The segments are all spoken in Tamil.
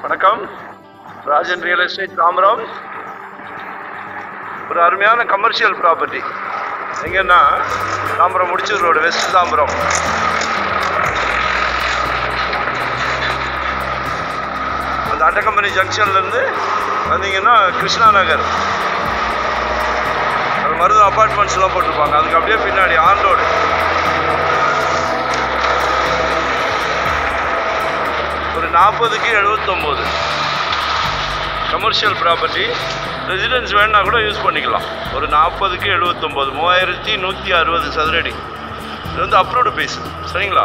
வணக்கம் ராஜன் ரியல் எஸ்டேட் தாம்பரம் ஒரு அருமையான கமர்ஷியல் ப்ராப்பர்ட்டி எங்கன்னா தாம்பரம் முடிச்சூர் ரோடு வெஸ்ட் தாம்பரம் அந்த அட்டக்கம்பெனி ஜங்ஷன்லேருந்து வந்தீங்கன்னா கிருஷ்ணா நகர் அது மருது அப்பார்ட்மெண்ட்ஸ்லாம் போட்டிருப்பாங்க அதுக்கு அப்படியே பின்னாடி ஆன் ரோடு ஒரு நாற்பதுக்கு எழுபத்தொம்போது கமர்ஷியல் ப்ராப்பர்ட்டி ரெசிடென்ஸ் வேணா கூட யூஸ் பண்ணிக்கலாம் ஒரு நாற்பதுக்கு எழுபத்தொம்போது மூவாயிரத்தி நூற்றி அறுபது சதுரடி இது வந்து அப்ரூவ்டு பீஸ் சரிங்களா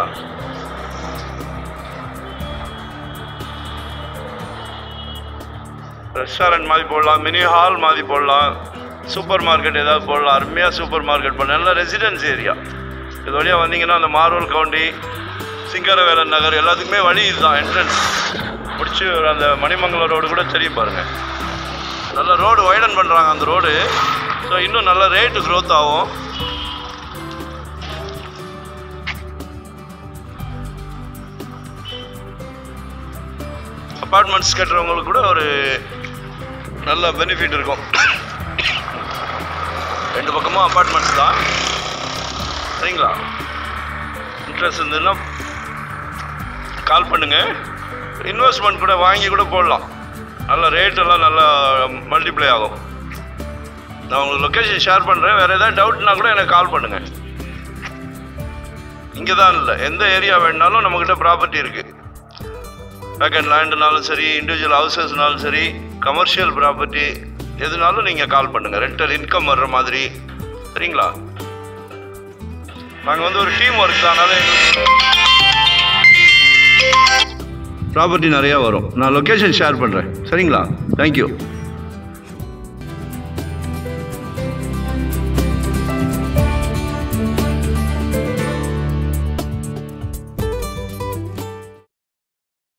ரெஸ்டாரண்ட் மாதிரி போடலாம் மினி ஹால் மாதிரி போடலாம் சூப்பர் மார்க்கெட் ஏதாவது போடலாம் அருமையாக சூப்பர் மார்க்கெட் பண்ணலாம் நல்லா ரெசிடென்ஸ் ஏரியா இது வழியாக வந்தீங்கன்னா அந்த மார்வல் கவுண்டி சிங்கரவேலன் நகர் எல்லாத்துக்குமே வழி இதுதான் என்ட்ரன்ஸ் முடிச்சு அந்த மணிமங்கலம் ரோடு கூட தெரியும் பாருங்கள் நல்ல ரோடு வைடன் பண்ணுறாங்க அந்த ரோடு ஸோ இன்னும் நல்ல ரேட்டு க்ரோத் ஆகும் அப்பார்ட்மெண்ட்ஸ் கட்டுறவங்களுக்கு கூட ஒரு நல்ல பெனிஃபிட் இருக்கும் ரெண்டு பக்கமும் அப்பார்ட்மெண்ட்ஸ் தான் சரிங்களா இன்ட்ரெஸ்ட் இருந்ததுன்னா கால் பண்ணுங்க இன்வெஸ்ட்மெண்ட் கூட வாங்கி கூட போடலாம் நல்ல ரேட்டெல்லாம் நல்லா மல்டிப்ளை ஆகும் நான் உங்களுக்கு லொக்கேஷன் ஷேர் பண்ணுறேன் வேறு ஏதாவது டவுட்னா கூட எனக்கு கால் பண்ணுங்கள் இங்கே தான் இல்லை எந்த ஏரியா வேணுனாலும் நம்மக்கிட்ட ப்ராப்பர்ட்டி இருக்குது வேக்கண்ட் லேண்டுனாலும் சரி இண்டிவிஜுவல் ஹவுசஸ்னாலும் சரி கமர்ஷியல் ப்ராப்பர்ட்டி எதுனாலும் நீங்கள் கால் பண்ணுங்கள் ரெண்டல் இன்கம் வர்ற மாதிரி சரிங்களா நாங்கள் வந்து ஒரு டீம் ஒர்க் தான் அதனால எங்களுக்கு ப்ராப்பர்ட்டி நிறையா வரும் நான் லொக்கேஷன் ஷேர் பண்ணுறேன் சரிங்களா தேங்க்யூ